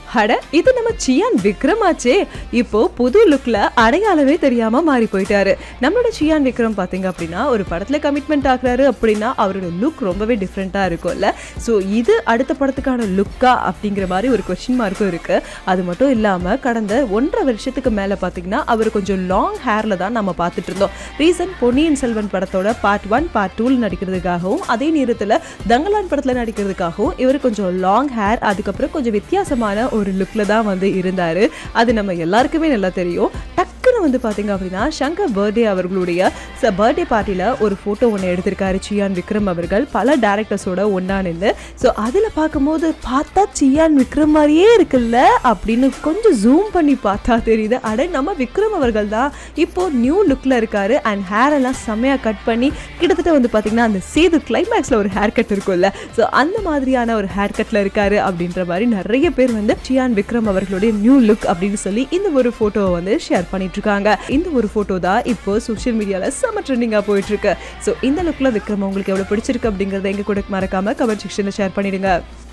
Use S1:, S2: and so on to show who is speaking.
S1: அட இது நம்ம சியான் விக்ரம் ஆச்சே இப்போ புது லுக்ல அடையாளமே தெரியாம மாறி போயிட்டாரு நம்மளோட சியான் விக்ரம் பாத்தீங்க அப்படின்னா ஒரு படத்துல கமிட்மெண்ட் ஆகுறாரு அப்படின்னா அவரோட லுக் ரொம்பவே டிஃப்ரெண்டா இருக்கும்ல ஸோ இது அடுத்த படத்துக்கான லுக்கா அப்படிங்கிற மாதிரி ஒரு கொஸ்டின் மார்க்கும் இருக்கு அது மட்டும் இல்லாம கடந்த ஒன்றரை வருஷத்துக்கு மேல பாத்தீங்கன்னா அவர் கொஞ்சம் லாங் ஹேர்ல தான் நம்ம பார்த்துட்டு இருந்தோம் ரீசன் பொன்னியின் செல்வன் படத்தோட பார்ட் ஒன் பார்ட் டூல நடிக்கிறதுக்காகவும் அதே நேரத்துல தங்கலான் படத்துல நடிக்கிறதுக்காகவும் இவர் கொஞ்சம் லாங் ஹேர் அதுக்கப்புறம் கொஞ்சம் வித்தியாசமான ஒரு லுக்ல தான் வந்து இருந்தாரு அது நம்ம எல்லாருக்குமே நல்லா தெரியும் டக்குன்னு வந்து பாத்தீங்க அப்படின்னா சங்கர் பர்த்டே அவர்களுடைய பர்த்டே பார்ட்டியில் ஒரு ஃபோட்டோ ஒன்று எடுத்திருக்காரு சியான் விக்ரம் அவர்கள் பல டேரக்டர்ஸோட ஒன்றா நின்று ஸோ அதில் பார்க்கும்போது பார்த்தா சியான் விக்ரம் மாதிரியே இருக்குல்ல அப்படின்னு கொஞ்சம் ஜூம் பண்ணி பார்த்தா தெரியுது அட நம்ம விக்ரம் அவர்கள் தான் இப்போ நியூ லுக்கில் இருக்காரு அண்ட் ஹேர் எல்லாம் செம்மையாக கட் பண்ணி கிட்டத்தட்ட வந்து பார்த்தீங்கன்னா அந்த சேது கிளைமேக்ஸில் ஒரு ஹேர் கட் இருக்கும்ல ஸோ அந்த மாதிரியான ஒரு ஹேர் கட்டில் இருக்காரு அப்படின்ற மாதிரி நிறைய பேர் வந்து சியான் விக்ரம் அவர்களுடைய நியூ லுக் அப்படின்னு சொல்லி இந்த ஒரு ஃபோட்டோவை வந்து ஷேர் பண்ணிட்டு இருக்காங்க இந்த ஒரு ஃபோட்டோ தான் இப்போ சோஷியல் மீடியாவில் செம்ம ட்ரெண்டிங்காக போயிட்டு இருக்கு ஸோ இந்த லுக்கில் விக்ரம் உங்களுக்கு எவ்வளோ பிடிச்சிருக்கு அப்படிங்கிறத எங்க கூட மறக்காம கமெண்ட் செக்ஷனில் ஷேர் பண்ணிடுங்க